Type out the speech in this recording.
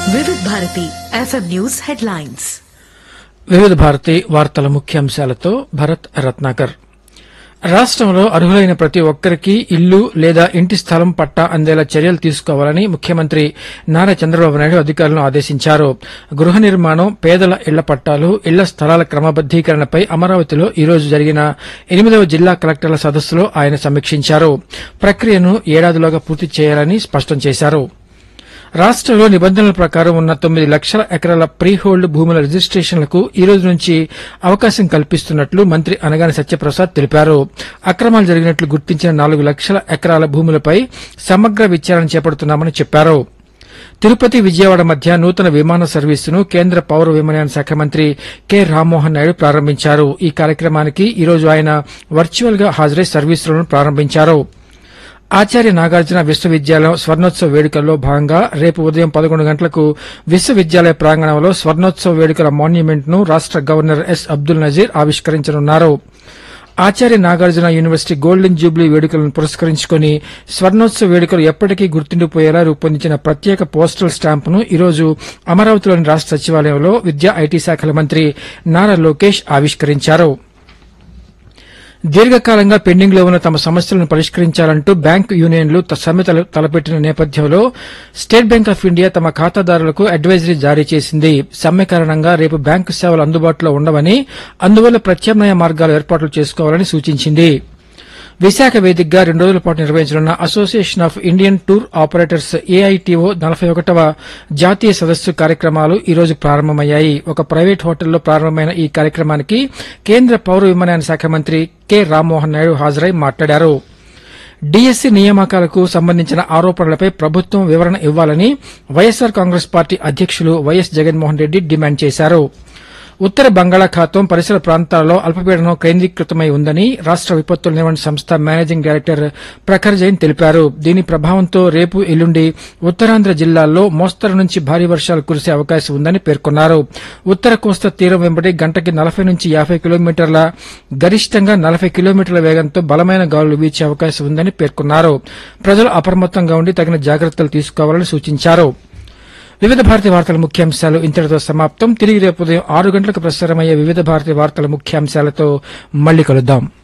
వివిధ Bharati FM news headlines వివిధ భారతి వార్తల ముఖ్యాంశాలతో భరత్ రత్నాకర్ రాష్ట్రంలో అర్హులైన ప్రతి ఒక్కరికి ఇల్లు లేదా ఇంటి స్థలం పట్టా అందేలా చర్యలు తీసుకోవాలని ముఖ్యమంత్రి నారా చంద్రబాబు నాయుడు అధికారులను ఆదేశించారు గృహ నిర్మాణం పేదల ఇళ్ల పట్టాలు ఇళ్ల స్థలాల క్రమబద్దీకరణపై అమరావతిలో ఈ రోజు జరిగిన ఎనిమిదవ జిల్లా కలెక్టర్ల సదస్సులో ఆయన సమీక్షించారు ప్రక్రియను ఏడాదిలోగా పూర్తి చేయాలని స్పష్టం చేశారు రాష్ట్రంలో నిబంధనల ప్రకారం ఉన్న తొమ్మిది లక్షల ఎకరాల ప్రీ హోల్డ్ భూముల రిజిస్ట్రేషన్లకు ఈ రోజు నుంచి అవకాశం కల్పిస్తున్నట్లు మంత్రి అనగాని సత్యప్రసాద్ తెలిపారు అక్రమాలు జరిగినట్లు గుర్తించిన నాలుగు లక్షల ఎకరాల భూములపై సమగ్ర విచారణ చేపడుతున్నామని చెప్పారు తిరుపతి విజయవాడ మధ్య నూతన విమాన సర్వీసును కేంద్ర పౌర విమానయాన శాఖ మంత్రి కె రామ్మోహన్ నాయుడు ప్రారంభించారు ఈ కార్యక్రమానికి ఈ రోజు ఆయన వర్చువల్ గా హాజరై సర్వీసులను ప్రారంభించారు ఆచార్య నాగార్జున విశ్వవిద్యాలయం స్వర్ణోత్సవ వేడుకల్లో భాగంగా రేపు ఉదయం పదకొండు గంటలకు విశ్వవిద్యాలయ ప్రాంగణంలో స్వర్ణోత్సవ వేడుకల మాన్యుమెంట్ ను రాష్ట గవర్నర్ ఎస్ అబ్దుల్ నజీర్ ఆవిష్కరించనున్నారు Acharya Nagarjuna university golden jubilee వేడుకలను పురస్కరించుకుని స్వర్ణోత్సవ వేడుకలు ఎప్పటికీ గుర్తుండిపోయేలా రూపొందించిన ప్రత్యేక పోస్టల్ స్టాంపును ఈరోజు అమరావతిలోని రాష్ట సచివాలయంలో విద్యా ఐటీ శాఖల మంత్రి నారా లోకేష్ ఆవిష్కరించారు దీర్ఘకాలంగా పెండింగ్ లో ఉన్న తమ సమస్యలను పరిష్కరించాలంటూ బ్యాంకు యూనియన్లు త- సమ్మె తల- తలపెట్టిన నేపథ్యంలో స్టేట్ బ్యాంక్ ఆఫ్ ఇండియా తమ ఖాతాదారులకు అడ్వైజరీ జారీ చేసింది సమ్మె కారణంగా రేపు బ్యాంకు సేవలు అందుబాటులో ఉండవని అందువల్ల ప్రత్యామ్నాయ మార్గాలు ఏర్పాట్లు చేసుకోవాలని సూచించింది విశాఖ వేదికగా రెండు రోజుల పాటు నిర్వహించనున్న association of Indian tour operators AITO నలభై ఒకటవ జాతీయ సదస్సు కార్యక్రమాలు ఈ రోజు ప్రారంభమయ్యాయి ఒక ప్రైవేట్ హోటల్లో ప్రారంభమైన ఈ కార్యక్రమానికి కేంద్ర పౌర విమానయాన శాఖ మంత్రి కె రామ్మోహన్ నాయుడు హాజరై మాట్లాడారు డీఎస్సీ నియామకాలకు సంబంధించిన ఆరోపణలపై ప్రభుత్వం వివరణ ఇవ్వాలని వైఎస్సార్ కాంగ్రెస్ పార్టీ అధ్యక్షులు వైఎస్ జగన్మోహన్ రెడ్డి డిమాండ్ చేశారు ఉత్తర బంగాళాఖాతం పరిసర ప్రాంతాల్లో అల్పపీడనం కేంద్రీకృతమై ఉందని రాష్ట విపత్తుల నిర్వహణ సంస్థ మేనేజింగ్ డైరెక్టర్ ప్రఖర్ జైన్ తెలిపారు దీని ప్రభావంతో రేపు ఎల్లుండి ఉత్తరాంధ్ర జిల్లాల్లో మోస్తరు నుంచి భారీ వర్షాలు కురిసే అవకాశం ఉందని పేర్కొన్నారు ఉత్తర కోస్తా తీరం వెంబడి గంటకి నలభై నుంచి యాభై కిలోమీటర్ల గరిష్టంగా నలభై కిలోమీటర్ల వేగంతో బలమైన గాలులు వీచే అవకాశం ఉందని పేర్కొన్నారు ప్రజలు అప్రమత్తంగా ఉండి తగిన జాగ్రత్తలు తీసుకోవాలని సూచించారు వివిధ భారతి వార్తల ముఖ్యాంశాలు ఇంతటితో సమాప్తం తిరిగి రేపు ఉదయం ఆరు గంటలకు ప్రసారమయ్యే వివిధ భారతి వార్తల ముఖ్యాంశాలతో మళ్ళీ కలుద్దాం